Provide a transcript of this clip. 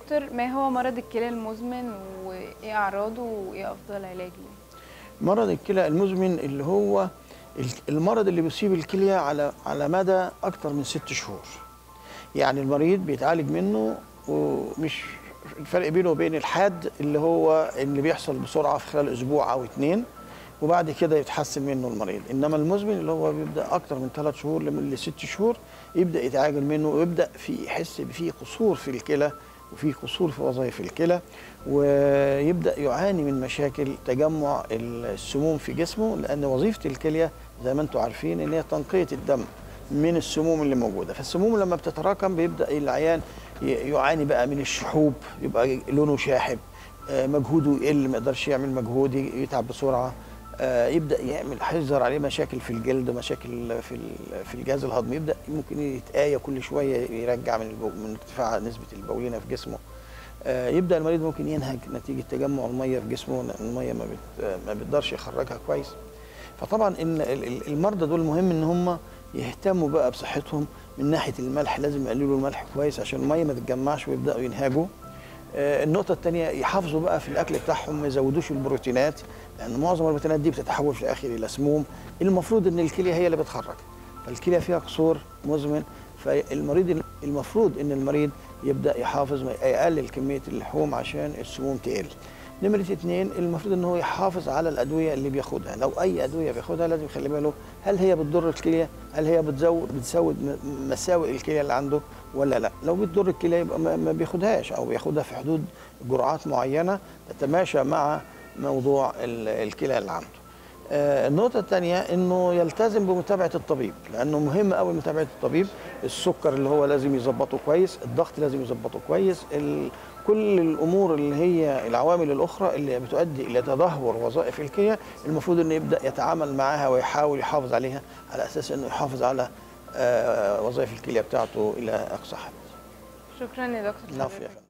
دكتور ما هو مرض الكلى المزمن وايه اعراضه وايه افضل علاج ليه مرض الكلى المزمن اللي هو المرض اللي بيصيب الكليه على على مدى اكتر من ست شهور يعني المريض بيتعالج منه ومش الفرق بينه وبين الحاد اللي هو اللي بيحصل بسرعه في خلال اسبوع او اتنين وبعد كده يتحسن منه المريض انما المزمن اللي هو بيبدا اكتر من ثلاث شهور لست شهور يبدا يتعالج منه ويبدا في يحس بفيه قصور في الكلى وفي قصور في وظائف الكلى ويبدا يعاني من مشاكل تجمع السموم في جسمه لان وظيفه الكليه زي ما انتم عارفين ان هي تنقيه الدم من السموم اللي موجوده فالسموم لما بتتراكم بيبدا العيان يعاني بقى من الشحوب يبقى لونه شاحب مجهوده يقل ما يقدرش يعمل مجهود يتعب بسرعه يبدا يعمل هيظهر عليه مشاكل في الجلد مشاكل في في الجهاز الهضمي يبدا ممكن يتآية كل شويه يرجع من من ارتفاع نسبه البولينه في جسمه يبدا المريض ممكن ينهج نتيجه تجمع الميه في جسمه لان الميه ما ما بيقدرش يخرجها كويس فطبعا ان المرضى دول مهم ان هم يهتموا بقى بصحتهم من ناحيه الملح لازم يقللوا الملح كويس عشان الميه ما تتجمعش ويبداوا ينهجوا النقطة الثانية يحافظوا بقى في الأكل بتاعهم ما يزودوش البروتينات لأن معظم البروتينات دي بتتحول في الآخر إلى سموم المفروض إن الكلية هي اللي بتخرج فالكلية فيها قصور مزمن فالمريض المفروض إن المريض يبدأ يحافظ يقلل كمية اللحوم عشان السموم تقل نمرة اثنين المفروض ان هو يحافظ على الادويه اللي بياخدها، لو اي ادويه بياخدها لازم يخلي باله هل هي بتضر الكليه؟ هل هي بتزود بتزود مساوئ الكليه اللي عنده ولا لا؟ لو بتضر الكليه يبقى ما بياخدهاش او بياخدها في حدود جرعات معينه تتماشى مع موضوع الكلى اللي عنده. آه النقطة الثانية انه يلتزم بمتابعة الطبيب لانه مهم قوي متابعة الطبيب السكر اللي هو لازم يظبطه كويس الضغط لازم يظبطه كويس كل الامور اللي هي العوامل الاخرى اللي بتؤدي الى تدهور وظائف الكلى المفروض انه يبدا يتعامل معها ويحاول يحافظ عليها على اساس انه يحافظ على آه وظائف الكلى بتاعته الى اقصى حد. شكرا يا دكتور العفو يا فندم